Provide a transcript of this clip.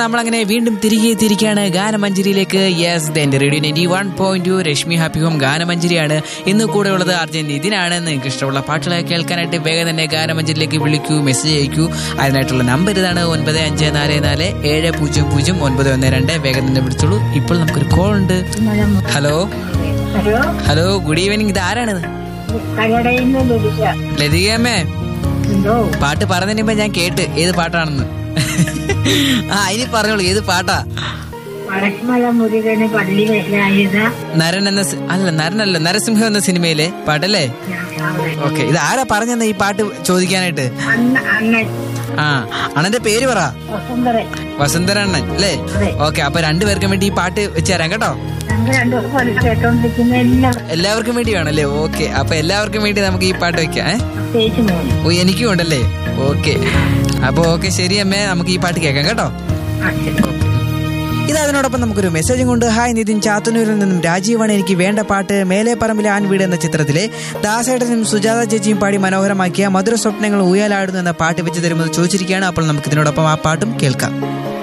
നമ്മളങ്ങനെ വീണ്ടും തിരികെ എത്തിയിരിക്കുകയാണ് ഗാനമഞ്ജരിയിലേക്ക് യെസ് എന്റെ radio ninety one point two Rashmi happy home ഗാനമഞ്ജരിയാണ് ഇന്ന് കൂടെ ഉള്ളത് അർജൻ നിതിനാണ് നിങ്ങൾക്ക് ഇഷ്ടമുള്ള പാട്ടുകളൊക്കെ കേൾക്കാനായിട്ട് വേഗം തന്നെ ഗാനമഞ്ജരിയിലേക്ക് വിളിക്കൂ മെസ്സേജ് അയക്കൂ അതിനായിട്ടുള്ള നമ്പർ ഇതാണ് ഒൻപത് അഞ്ച് നാല് നാല് ഏഴ് പൂജ്യം പൂജ്യം ഒൻപത് ഒന്ന് രണ്ട് വേഗം തന്നെ വിളിച്ചോളൂ ഇപ്പോൾ നമുക്കൊരു കോൾ ഉണ്ട് hello hello hello good evening ഇത് ആരാണ് കല്ലടയിൽ നിന്ന് വിളിക്കാം ലതികമ്മേ എന്തോ പാട്ട് പറഞ്ഞതിന് മുമ്പ് ഞാൻ കേട്ട് ഏത് പാട്ടാണെന്ന് ആ ഇനി പറഞ്ഞോളൂ ഏത് പാട്ടാ വടക്കുമല മുരുകന് പള്ളി വേലായുധ നരൻ എന്ന സി- അല്ല നരനല്ല നരസിംഹം എന്ന സിനിമയിലെ പാട്ടല്ലേ ഓക്കെ ഇത് ആരാ പറഞ്ഞെന്ന ഈ പാട്ട് ചോദിക്കാനായിട്ട് അണ്ണ അണ്ണൻ ആ അണ്ണന്റെ പേര് പറ വസുന്ധരൻ വസുന്ധരണ്ണൻ അല്ലേ അതെ. ഓക്കെ അപ്പൊ രണ്ടുപേർക്കും വേണ്ടി ഈ പാട്ട് വെച്ച് തരാം കേട്ടോ ഞങ്ങൾ രണ്ടു ദിവസം കേട്ടോണ്ടിരിക്കുന്ന എല്ലാവരും എല്ലാവർക്കും വേണ്ടി വേണല്ലേ ഓക്കെ അപ്പൊ എല്ലാവർക്കും വേണ്ടി നമുക്ക് ഈ പാട്ട് വെക്കാം ഏ പ്രത്യേകിച്ച് മോനും ഓ എനിക്കും ഉണ്ടല്ലേ ഓക്കെ അപ്പൊ ഓക്കെ ശരി അമ്മേ നമുക്ക് ഈ പാട്ട് കേൾക്കാം കേട്ടോ അച്ഛനും ഇത് അതിനോടൊപ്പം നമുക്കൊരു മെസ്സേജും കൊണ്ട് ഹായ് നിതിൻ ചാത്തന്നൂരിൽ നിന്നും രാജീവാണ് എനിക്ക് വേണ്ട പാട്ട് മേലെ പറമ്പിലെ ആൺവീട് എന്ന ചിത്രത്തിലെ ദാസേട്ടനും സുജാത ചേച്ചിയും പാടി മനോഹരമാക്കിയ മധുര സ്വപ്നങ്ങൾ ഊയാലാടുന്നു എന്ന പാട്ട് വെച്ച് തരുമെന്ന് ചോദിച്ചിരിക്കുകയാണ് അപ്പോൾ നമുക്ക് ഇതിനോടൊപ്പം ആ പാട്ടും കേൾക്കാം